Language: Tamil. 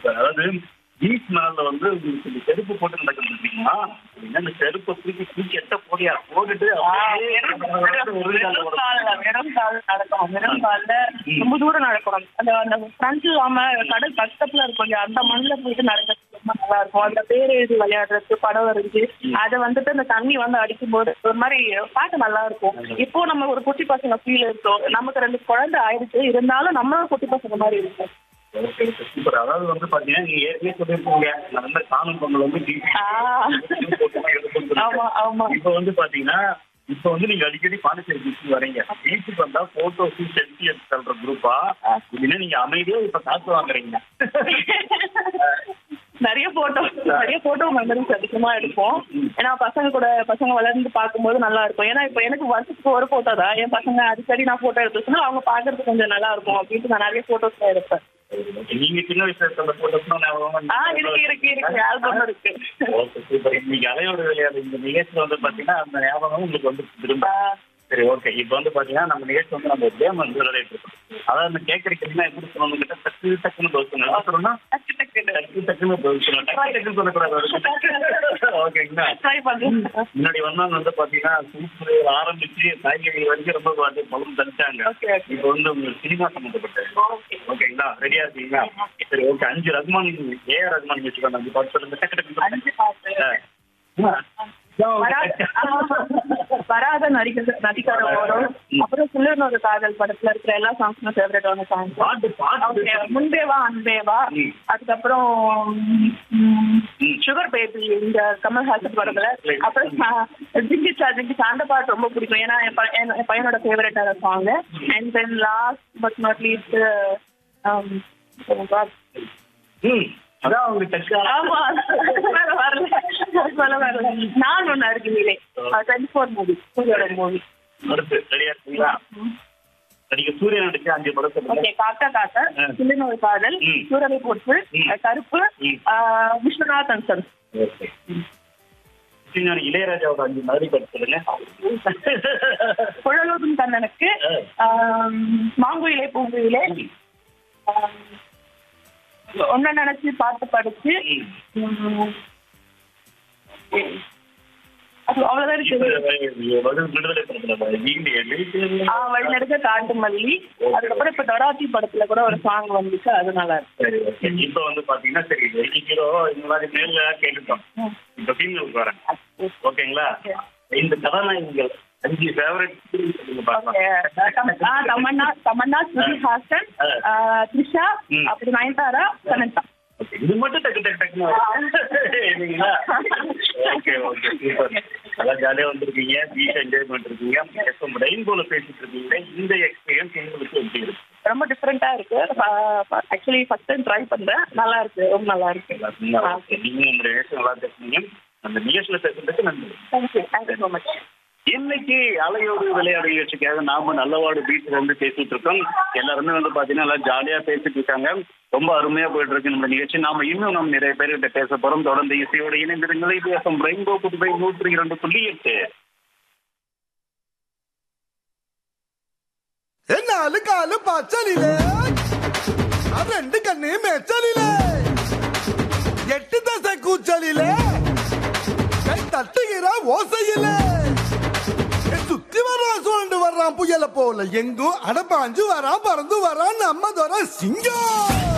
சூப்பர் அதாவது பீச் மேல வந்து உங்களுக்கு இந்த செருப்பு போட்டு நடக்கிறது தெரியுமா அப்படின்னா இந்த செருப்பை தூக்கி தூக்கி எட்ட போடியா போட்டுட்டு அப்படியே ஒரு கால்ல வெறும் ஒரு- கால்ல வெறும் கால் நடக்கணும் வெறும் கால்ல ரொம்ப தூரம் நடக்கணும் அந்த அந்த ஃப்ரண்ட் இல்லாம கடல் பக்கத்துல இருக்கும் இல்லையா அந்த மண்ணுல போயிட்டு நடக்கிறது ரொம்ப நல்லா இருக்கும் அந்த பேர் எழுதி விளையாடுறது படம் வரைஞ்சு அதை வந்துட்டு அந்த தண்ணி வந்து அடிக்கும் போது ஒரு மாதிரி பார்க்க நல்லா இருக்கும் இப்போ நம்ம ஒரு குட்டி பசங்க ஃபீல் இருக்கோம் நமக்கு ரெண்டு குழந்தை ஆயிடுச்சு இருந்தாலும் நம்மளும் குட்டி பசங்க மாதிரி இருக்கும் ஓகே சூப்பர் அதாவது வந்து பாத்தீங்கன்னா நீங்க ஏற்கனவே சொல்லிருக்கீங்க நான் வந்து காணும் பொங்கல் வந்து டிவி ஆ. ஆமா ஆமா இப்ப வந்து பாத்தீங்கன்னா இப்ப வந்து நீங்க அடிக்கடி பாண்டிச்சேரி பீச்சுக்கு வரீங்க பீச்சுக்கு வந்தா போட்டோஸ் செல்ஃபி எடுத்து தள்ளுற குரூப்பா இல்லைன்னா நீங்க அமைதியா இப்ப காத்து வாங்குறீங்க நிறைய போட்டோ நிறைய போட்டோ மெமரிஸ் அதிகமா எடுப்போம் ஏன்னா பசங்க கூட பசங்க வளர்ந்து பார்க்கும்போது நல்லா இருக்கும் ஏன்னா இப்போ எனக்கு வருஷத்துக்கு ஒரு போட்டோ தான் என் பசங்க அடிக்கடி நான் போட்டோ எடுத்துச்சுன்னா அவங்க பார்க்கறதுக்கு கொஞ்சம் நல்லா இருக்கும் அப்படின்ட்டு நான் நிறைய போட்டோஸ் எடுப்பேன் நீங்க சின்ன வயசுல இருக்க அந்த போட்டோஸ் ஆ இருக்கு இருக்கு இருக்கு ஆல்பம் இருக்கு ஓகே சூப்பர் இன்னைக்கு அலையோட விளையாடு இந்த நிகழ்ச்சியில வந்து பாத்தீங்கன்னா அந்த ஞாபகம் உங்களுக்கு வந்து திரும்ப ஆ, சரி ஓகே இப்போ வந்து பாத்தீங்கன்னா நம்ம நிகழ்ச்சி வந்து நம்ம கேம் வந்து விளையாடிட்டு இருக்கோம் அதாவது அந்த கேட்கறீங்கன்னா எப்படி சொல்லணும் கிட்ட டக்கு டக்குன்னு பதில் சொல்லணும் என்ன சொல்லணும்னா டக்கு டக்குன்னு. டக்கு டக்குன்னு பதில் சொல்லணும் டக்கு டக்குன்னு சொல்லக்கூடாது ஓகேங்களா ட்ரை பண்றேன் முன்னாடி வந்தவங்க வந்து பாத்தீங்கன்னா சூப்பு ஆரம்பிச்சு காய்கறி வரைக்கும் ரொம்ப பாட்டு பழம் தந்துட்டாங்க ஓகே ஓகே இப்போ வந்து உங்களுக்கு சினிமா சம்மந்தப்பட்ட ஓகே ஓகேங்களா ரெடியா இருக்கீங்களா சரி ஓகே அஞ்சு ரகுமான் ஏ ஆர் ரகுமான் வச்சுக்கோங்க அஞ்சு பாட்டு சொல்லுங்க டக்கு டக்கு சொல்லுங்க. அஞ்சு பாட்டு ஆ. வராத வராத நடிகர் நடிக்கார ஓரம் அப்புறம் சில்லர்னு ஒரு காதல் படத்துல இருக்கிற எல்லா சாங்ஸும் ஃபேவரட்டான சாங்ஸ் பாட்டு பாட்டு ஓகே முன்பேவா அன்பேவா ம். அதுக்கப்புறம் சுகர் பேபி இந்த கமல்ஹாசன் படத்துல அப்புறம் அஹ், ஜிங்கிச்சா ஜிங்கிச்சா அந்த பாட்டு ரொம்ப பிடிக்கும் ஏன்னா என் ப- என் என் பையனோட ஃபேவரட்டான song and then last but not least ம் அதான் உங்களுக்கு டக்கு ஆமா அதுக்கு மேல வரல அதுக்கு மேல வரல நான் ஒண்ணு இருக்குங்களே டுவெண்ட்டி ஃபோர் மூவி சூரியோட மூவி அடுத்து ரெடியா இருக்கீங்களா நடிகர் சூரியன் நடிச்ச அஞ்சு படம் சொல்லுங்க ஓகே காக்கா காக்கா ஆ. சில்லுன்னு ஒரு காதல் ம். சூரரை போட்டு ம். கருப்பு ம். ஆஹ், விஸ்வநாதன் சன் ஓகே பின்னாடி இளையராஜாவோட அஞ்சு மாதிரி படம் சொல்லுங்க குழலூதும் கண்ணனுக்கு ஆ. ஆம், மாங்குயிலே பூங்குயிலே ஆம், ஒன்ன நினைச்சு பாட்டு படிச்சு ம். ம், அது அவ்வளவுதான் இருக்குது பதில் விடுதலை படத்துல வீடு எழுதி ஆ, வழிநடுக்க காட்டு மல்லி அதுக்கப்புறம் இப்ப டொராத்தி படத்துல கூட ஒரு சாங் வந்துச்சு அது நல்லா இருக்கு சரி ஓகே இப்போ வந்து பாத்தீங்கன்னா சரி வெள்ளி ஹீரோ இந்த மாதிரி மேல கேட்டுட்டோம் ம். இப்போ ஃபீமேலுக்கு வரேன் ஓகேங்களா இந்த கதாநாயகிகள் அஞ்சு ஃபேவரட் ஓகே. தம்- ஆ, தமன்னா தமன்னா ஸ்ருதி ஹாசன் ஆ, த்ரிஷா ம். அப்புறம் நயன்தாரா சனந்தா இது மட்டும் டக்கு டக்கு டக்குன்னு இல்லைங்களா ஓகே ஓகே சூப்பர் நல்லா ஜாலியா வந்திருக்கீங்க பீச் என்ஜாய் பண்ணிருக்கீங்க எஃப்எம் ரெயின்போல பேசிட்டு இருக்கீங்க இந்த எக்ஸ்பீரியன்ஸ் உங்களுக்கு எப்படி இருக்கு ரொம்ப டிஃப்ரெண்டா இருக்கு ஆக்சுவலி ஃபர்ஸ்ட் டைம் ட்ரை பண்றேன் நல்லா இருக்கு ரொம்ப நல்லா இருக்கு எல்லாத்துக்கும் ஓகே நீங்க உங்களுடைய நிகழ்ச்சி நல்லா பேசுனீங்க அந்த நிகழ்ச்சியில பேசுறதுக்கு நன்றி தேங்க்யூ தேங்க்யூ ஸோ மச் இன்னைக்கு அலையோடு விளையாடு நிகழ்ச்சிக்காக நாம நல்லவாடு பீச்ல இருந்து பேசிட்டு இருக்கோம் எல்லாருமே வந்து பாத்தீங்கன்னா நல்லா ஜாலியா பேசிட்டு இருக்காங்க ரொம்ப அருமையா போயிட்டு இருக்கு நம்ம நிகழ்ச்சி நாம இன்னும் நம்ம நிறைய பேர்கிட்ட பேச போறோம் தொடர்ந்து இசையோடு இணைந்திருங்கள் இது எஃப்எம் ரெயின்போ புதுவை நூற்றி இரண்டு புள்ளி எட்டு നാല് കാല് പച്ചലിലേ ആ രണ്ട് കണ്ണേ മെച്ചലിലേ എട്ട് ദശ കൂച്ചലിലേ കൈ തട്ടുകിற ஓசையிலே சுத்தி வர்றான் சுழண்டு வர்றான் புயல போல எங்கும் அடப்பாஞ்சு வரான் பறந்து வரான் நம்ம தோற சிங்கம்